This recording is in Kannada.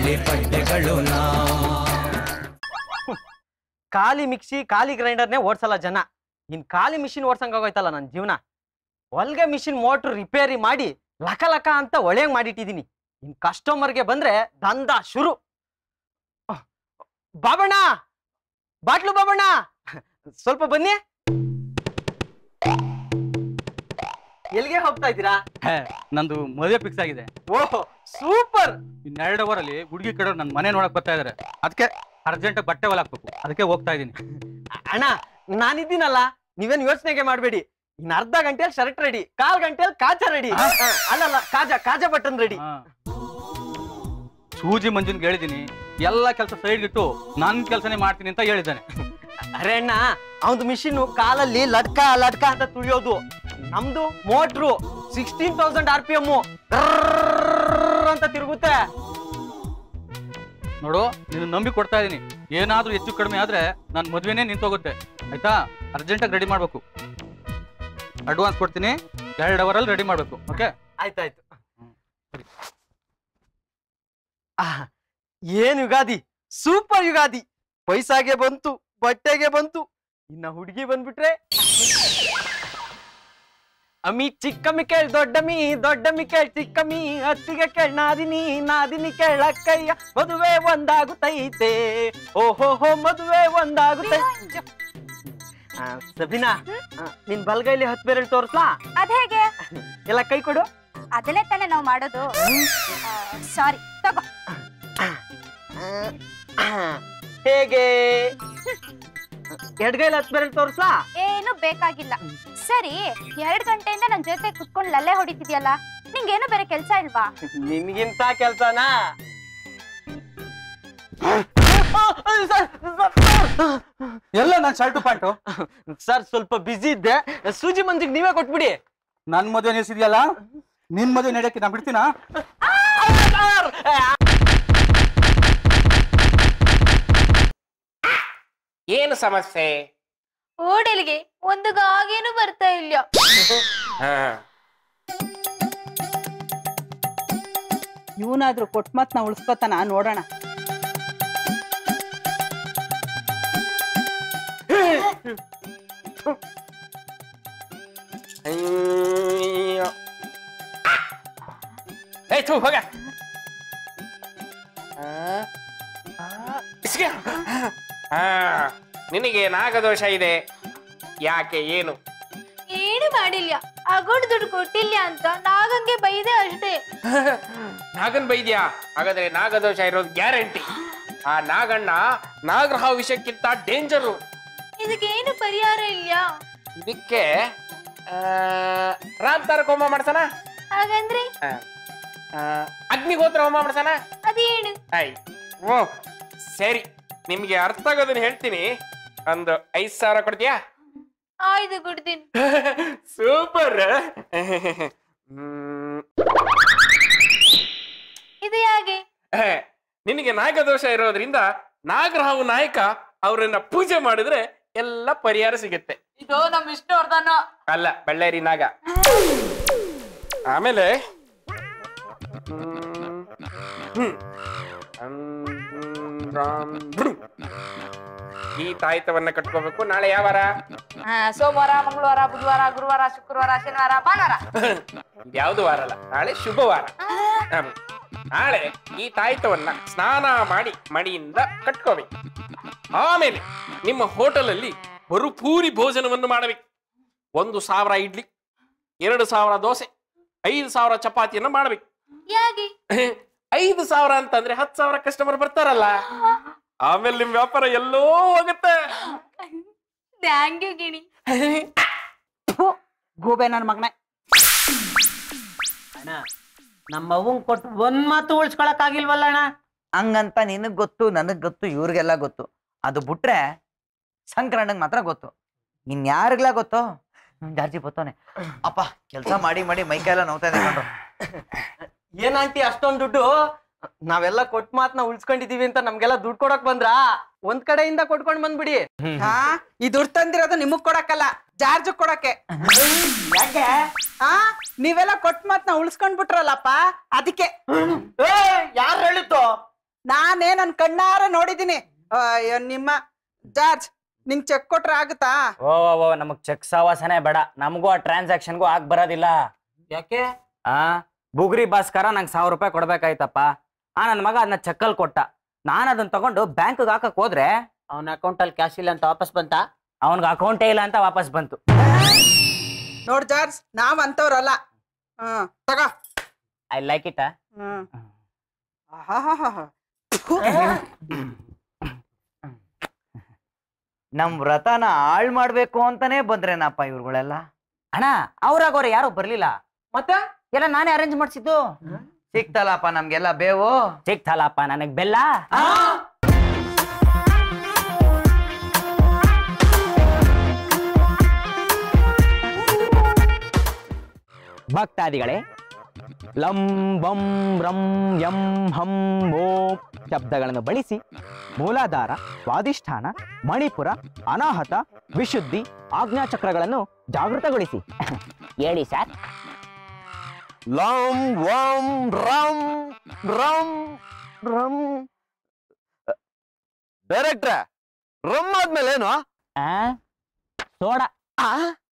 ಪಡ್ಡೆ ಪಡ್ಡೆಗಳು ನಾ ಖಾಲಿ ಮಿಕ್ಸಿ ಖಾಲಿ ಗ್ರೈಂಡರ್ನೇ ಓಡ್ಸಲ್ಲ ಜನ ಇನ್ ಖಾಲಿ ಮಿಷಿನ್ ಓಡ್ಸಂಗಾಗೋಯ್ತಲ್ಲ ನನ್ನ ಜೀವನ ಹೊಲ್ಗೆ ಮಿಷಿನ್ ಮೋಟ್ರ್ ರಿಪೇರಿ ಮಾಡಿ ಲಕ ಲಕ ಅಂತ ಒಳ್ಳೆಯಂಗ್ ಮಾಡಿಟ್ಟಿದೀನಿ ಇನ್ ಕಸ್ಟಮರ್ಗೆ ಬಂದ್ರೆ ದಂದ ಶುರು ಅಹ್, ಬಾಬಣ್ಣ ಬಾಟ್ಲು ಬಾಬಣ್ಣ ಸ್ವಲ್ಪ ಬನ್ನಿ ಎಲ್ಲಿಗೆ ಹೋಗ್ತಾ ಇದ್ದೀರಾ ನಂದು ಮದುವೆ ಫಿಕ್ಸ್ ಆಗಿದೆ ಓಹ್ ಸೂಪರ್ ಇನ್ನೆರಡು ಅವರ್ ಅಲ್ಲಿ ಹುಡುಗಿ ಕಡೆ ನನ್ನ ಮನೆ ನೋಡಕ್ ಬರ್ತಾ ಇದಾರೆ ಅದಕ್ಕೆ ಅರ್ಜೆಂಟ್ ಬಟ್ಟೆ ಹೊಲಾಕ್ಬೇಕು ಅದಕ್ಕೆ ಹೋಗ್ತಾ ಇದೀನಿ ಅಣ್ಣ ನಾನಿದ್ದೀನಲ್ಲ ನೀವೇನ್ ಯೋಚನೆಗೆ ಮಾಡಬೇಡಿ ಇನ್ ಅರ್ಧ ಗಂಟೆಯಲ್ಲಿ ಶರ್ಟ್ ರೆಡಿ ಕಾಲ್ ಗಂಟೆಯಲ್ಲಿ ಕಾಜಾ ರೆಡಿ ಅಲ್ಲಲ್ಲ ಕಾಜಾ ಕಾಜಾ ಬಟನ್ ರೆಡಿ ಹಾ. ಸೂಜಿ ಮಂಜುನ್ಗೆ ಹೇಳಿದೀನಿ ಎಲ್ಲ ಕೆಲಸ ಸೈಡ್ ಇಟ್ಟು ನನ್ ಕೆಲಸನೇ ಮಾಡ್ತೀನಿ ಅಂತ ಹೇಳಿದ್ದಾನೆ ಅರೆ ಅಣ್ಣ ಅವನ್ ಮಿಷಿನ್ ಕಾಲಲ್ಲಿ ಲಟ್ಕ ಲಟ್ಕ ಅಂತ ತುಳಿಯೋದು ನಮ್ದು motor sixteen thousand R P M ಅಂತ ತಿರುಗುತ್ತೆ ನೋಡು ನಿನ್ನ ನಂಬಿ ಕೊಡ್ತಾ ಇದೀನಿ ಏನಾದ್ರೂ ಹೆಚ್ಚು ಕಡಿಮೆ ಆದ್ರೆ ನನ್ನ ಮದ್ವೆನೇ ನಿಂತೋಗುತ್ತೆ ಆಯ್ತಾ ಅರ್ಜೆಂಟಾಗಿ ರೆಡಿ ಮಾಡ್ಬೇಕು ಅಡ್ವಾನ್ಸ್ ಕೊಡ್ತೀನಿ ಎರಡು ಅವರಲ್ಲಿ ರೆಡಿ ಮಾಡ್ಬೇಕು ಓಕೆ ಆಯ್ತಾಯ್ತು ಆಹ್, ಏನ್ ಯುಗಾದಿ ಸೂಪರ್ ಯುಗಾದಿ ಪೈಸಾಗೆ ಬಂತು ಬಟ್ಟೆಗೆ ಬಂತು ಇನ್ನ ಹುಡುಗಿ ಬಂದ್ಬಿಟ್ರೆ ಅಮ್ಮಿ ಚಿಕ್ಕಮ್ಮಿ ಕೇಳ್ ದೊಡ್ಡಮ್ಮಿ ದೊಡ್ಡಮ್ಮಿ ಕೇಳ್ ಚಿಕ್ಕಮ್ಮಿ ಅತ್ತಿಗೆ ಕೇಳ್ ನಾದಿನಿ ನಾದಿನಿ ಕೇಳಕ್ಕಯ್ಯ ಮದುವೆ ಒಂದಾಗುತ್ತೈತೆ ಓಹೋ ಹೋ ಮದುವೆ ಒಂದಾಗುತ್ತೈತೆ ಆ, ಸಬಿನಾ ಆ, ನಿನ್ ಬಲ್ಗೈಲಿ ಹತ್ತು ಬೆರಳು ತೋರ್ಸ್ಲಾ ಅದೇಗೆ ಎಲ್ಲ ಕೈ ಕೊಡು ಅದನ್ನೇ ತಾನೇ ನಾವು ಮಾಡೋದು ಸಾರಿ ತಗೋ ಹೇಗೆ ಎಡ್ಗೈಲಿ ಹತ್ತು ಬೆರಳು ತೋರ್ಸ್ಲಾ ಏನು ಬೇಕಾಗಿಲ್ಲ ಸರಿ ಎರಡ್ ಗಂಟೆಯಿಂದ ನನ್ ಜೊತೆ ಕುತ್ಕೊಂಡು ಲಲ್ಲೆ ಹೊಡಿತಿದ್ಯಲ್ಲ ನಿಂಗೇನು ಬೇರೆ ಕೆಲ್ಸ ಇಲ್ವಾ ನಿನ್ಗಿಂತ ಕೆಲ್ಸನಾ ಎಲ್ಲ ನನ್ನ ಶರ್ಟು ಪ್ಯಾಂಟು ಸರ್ ಸ್ವಲ್ಪ ಬಿಸಿ ಇದ್ದೆ ಸೂಜಿ ಮಂಜಿಗೆ ನೀವೇ ಕೊಟ್ಬಿಡಿ ನನ್ನ ಮದುವೆ ನಿಲ್ಸಿದ್ಯಲ್ಲ ನಿನ್ ಮದುವೆ ನಡೆಯಕ್ಕೆ ನಾ ಬಿಡ್ತೀನಾ ಏನು ಸಮಸ್ಯೆ ಓಡಲಿಗೆ ಒಂದು ಗಾಗೇನು ಬರ್ತಾ ಇಲ್ಲ ಹಾ ಇವನಾದ್ರೂ ಕೊಟ್ಟ ಮಾತ್ನ ಉಳಿಸ್ಕೊತಾನ ನೋಡೋಣ ಅಯ್ಯೋ. ಏಯ್ ಥು ಹೋಗ ಆ, ಆ, ಇಸ್ಗೆ. ಆ, ನಿನಗೆ ನಾಗದೋಷ ಇದೆ ಯಾಕೆ ಏನು ಏನು ಮಾಡಿಲ್ಲ ಅಗೋಡ್ ದುಡ್ಡು ಕೊಟ್ಟಿಲ್ಲ ಅಂತ ನಾಗಂಗೆ ಬೈದೆ ಅಷ್ಟೇ ನಾಗನ್ ಬೈದ್ಯಾ ಹಾಗಾದ್ರೆ ನಾಗದೋಷ ಇರೋದು ಗ್ಯಾರಂಟಿ ಆ ನಾಗಣ್ಣ ನಾಗರಹಾವ್ ವಿಷಯಕ್ಕಿಂತ ಡೇಂಜರು ಇದಕ್ಕೇನು ಪರಿಹಾರ ಇಲ್ಲ ಇದಕ್ಕೆ ಆ, ರಾಮ್ತಾರಕ ಹೋಮ ಮಾಡ್ಸಣ ಹಾಗಂದ್ರೆ ಆ, ಅಗ್ನಿಗೋತ್ರ ಹೋಮ ಮಾಡ್ಸಣ ಅದೇನು ಐ ಓ ಸರಿ ನಿಮ್ಗೆ ಅರ್ಥ ಆಗೋದನ್ನ ಹೇಳ್ತೀನಿ ಒಂದು ಐದ್ ಸಾವಿರ ಕೊಡ್ತೀಯಾ ಆಯ್ದು ಕೊಡ್ತೀನಿ ಸೂಪರ್ ಇದು ಹೇಗೆ ನಿನಗೆ ನಾಗದೋಷ ಇರೋದ್ರಿಂದ ನಾಗರಹಾವು ನಾಯಕ ಅವರನ್ನ ಪೂಜೆ ಮಾಡಿದ್ರೆ ಎಲ್ಲ ಪರಿಹಾರ ಸಿಗುತ್ತೆ ಇದು ನಮ್ ವಿಷ್ಣುವರ್ಧನ ಅಲ್ಲ ಬಳ್ಳಾರಿ ನಾಗ ಆಮೇಲೆ ಹ್ಮ್. ಹ್ಮ್. ಹ್ಮ್. ರಾಮ್. ಭ್ರೂ. ಈ ತಾಯ್ತವನ್ನ ಕಟ್ಕೋಬೇಕು ನಾಳೆ ಯಾವ ವಾರ ಸೋಮವಾರ ಮಂಗಳವಾರ ಬುಧವಾರ ಗುರುವಾರ ಶುಕ್ರವಾರ ಶನಿವಾರ ಭಾನುವಾರ ಯಾವ್ದು ವಾರ ಅಲ್ಲ ನಾಳೆ ಶುಭವಾರ ಹ್ಮ್. ನಾಳೆ ಈ ತಾಯ್ತವನ್ನ ಸ್ನಾನ ಮಾಡಿ ಮಡಿಯಿಂದ ಕಟ್ಕೋಬೇಕು ಆಮೇಲೆ ನಿಮ್ಮ ಹೋಟೆಲಲ್ಲಿ ಭರುಪೂರಿ ಭೋಜನವನ್ನು ಮಾಡಬೇಕು ಒಂದು ಸಾವಿರ ಇಡ್ಲಿ ಎರಡು ಸಾವಿರ ದೋಸೆ ಐದು ಸಾವಿರ ಚಪಾತಿಯನ್ನ ಮಾಡಬೇಕು ಹೇಗೆ ಐದು ಸಾವಿರ ಅಂತಂದ್ರೆ ಹತ್ತು ಸಾವಿರ ಕಸ್ಟಮರ್ ಬರ್ತಾರಲ್ಲ ಆಮೇಲೆ ನಿಮ್ ವ್ಯಾಪಾರ ಎಲ್ಲೋ ಹೋಗುತ್ತೆ ಥ್ಯಾಂಕ್ ಯು ಗಿಣಿ ಗೂಬೆ ನನ್ ಮಗನೇ ಅಣ್ಣ ನಮ್ಮ ಅವ್ವಂಗ್ ಕೊಟ್ಟು ಒಂದ್ ಮಾತು ಉಳ್ಸ್ಕೊಳಕ್ ಆಗಿಲ್ವಲ್ಲ ಅಣ್ಣ ಹಂಗಂತ ನಿನಗ್ ಗೊತ್ತು ನನಗ್ ಗೊತ್ತು ಇವ್ರಿಗೆಲ್ಲ ಗೊತ್ತು ಅದು ಬಿಟ್ರೆ ಸಂಕ್ರಣ್ಣಂಗ್ ಮಾತ್ರ ಗೊತ್ತು ಇನ್ಯಾರಿಗ್ಲ ಗೊತ್ತು ಹ್ಮ್, ಜಾರ್ಜಿ ಬತ್ತವನೆ ಅಪ್ಪ ಕೆಲಸ ಮಾಡಿ ಮಾಡಿ ಮೈಕೈಲ್ಲ ನೋವ್ತಾ ಇದೆ ಕಣ್ರು ಏನಂತಿ ಅಷ್ಟೊಂದ್ ದುಡ್ಡು ನಾವೆಲ್ಲ ಕೊಟ್ ಮಾತ್ನ ಉಳ್ಸ್ಕೊಂಡಿದೀವಿ ಅಂತ ನಮ್ಗೆಲ್ಲ ದುಡ್ಡು ಕೊಡಕ್ ಬಂದ್ರಾ ಒಂದ್ ಕಡೆಯಿಂದ ಕೊಟ್ಕೊಂಡ್ ಬಂದ್ಬಿಡಿ ಹಾ ಈ ದುಡ್ಡು ತಂದಿರೋದು ನಿಮಗ್ ಕೊಡಕ್ಕಲ್ಲ ಜಾರ್ಜ್ ಕೊಡಕ್ಕೆ ಯಾಕೆ ಹಾ ನೀವೆಲ್ಲ ಕೊಟ್ಟ ಮಾತ್ನ ಉಳಿಸ್ಕೊಂಡ್ ಬಿಟ್ರಲ್ಲಪ್ಪ ಅದಕ್ಕೆ ಯಾರು ಹೇಳಿತ್ತು ನಾನೇ ನನ್ ಕಣ್ಣಾರ ನೋಡಿದೀನಿ ಅಯ್ಯೋ ನಿಮ್ಮ ಜಾರ್ಜ್ ನಿಂಗ್ ಚೆಕ್ ಕೊಟ್ರೆ ಆಗುತ್ತಾ ಓ ಓ, ಓ ನಮಗ್ ಚೆಕ್ ಸವಾಸನೆ ಬೇಡ ನಮಗೂ ಆ ಟ್ರಾನ್ಸಾಕ್ಷನ್ಗೂ ಆಗ್ ಬರೋದಿಲ್ಲ ಯಾಕೆ ಆ ಬುಗ್ರಿ ಭಾಸ್ಕರ ನಂಗೆ ಸಾವಿರ ರೂಪಾಯಿ ಕೊಡ್ಬೇಕಾಯ್ತಪ್ಪ ಆ ನನ್ನ ಮಗ ಅದನ್ನ ಚೆಕ್ಕಲ್ಲಿ ಕೊಟ್ಟ ನಾನು ಅದನ್ನ ತಗೊಂಡು ಬ್ಯಾಂಕ್ಗೆ ಹಾಕಕ್ ಹೋದ್ರೆ ಅವನ ಅಕೌಂಟ್ ಅಲ್ಲಿ ಕ್ಯಾಶ್ ಇಲ್ಲ ಅಂತ ವಾಪಸ್ ಬಂತ ಅವನ್ಗೆ ಅಕೌಂಟೇ ಇಲ್ಲ ಅಂತ ವಾಪಸ್ ಬಂತು ನೋಡ್ ಜಾರ್ಜ್ ನಾವ್ ಅಂತವ್ರಲ್ಲ ಹ್ಮ್ ತಗೋ ಐ ಲೈಕ್ ಇಟ್ ಹ್ಮ್ ಆಹಾಹಾಹಾ. ಥು. ನಮ್ ವ್ರತನ ಹಾಳ್ ಮಾಡ್ಬೇಕು ಅಂತಾನೆ ಬಂದ್ರೇನಪ್ಪ ಇವ್ರುಗಳೆಲ್ಲ ಅಣ್ಣ ಅವ್ರಾಗೋರೆ ಯಾರು ಬರ್ಲಿಲ್ಲ ಮತ್ತೆ ಎಲ್ಲ ನಾನೇ ಅರೇಂಜ್ ಮಾಡಿಸಿದ್ದು ಸಿಕ್ತಲ್ಲಪ್ಪ ನಮ್ಗೆಲ್ಲ ಬೇವು ಸಿಕ್ತಲ್ಲಪ್ಪ ನನಗ್ ಬೆಲ್ಲ ಭಕ್ತಾದಿಗಳೇ ಲಂ ಬಂ ರಂ ಯಂ ಹಂ ಓಂ ಶಬ್ದಗಳನ್ನು ಬಳಸಿ ಮೂಲಾಧಾರ ಸ್ವಾದಿಷ್ಠಾನ ಮಣಿಪುರ ಅನಾಹತ ವಿಶುದ್ಧಿ ಆಜ್ಞಾಚಕ್ರಗಳನ್ನು ಜಾಗೃತಗೊಳಿಸಿ ಹೇಳಿ ಸರ್ ಲಂ ವಂ ರಂ ರಂ ರಂ ಡೈರೆಕ್ಟ್ರೆ ರಮ್ ಆದ್ಮೇಲೆ ಏನು ಸೋಡಾ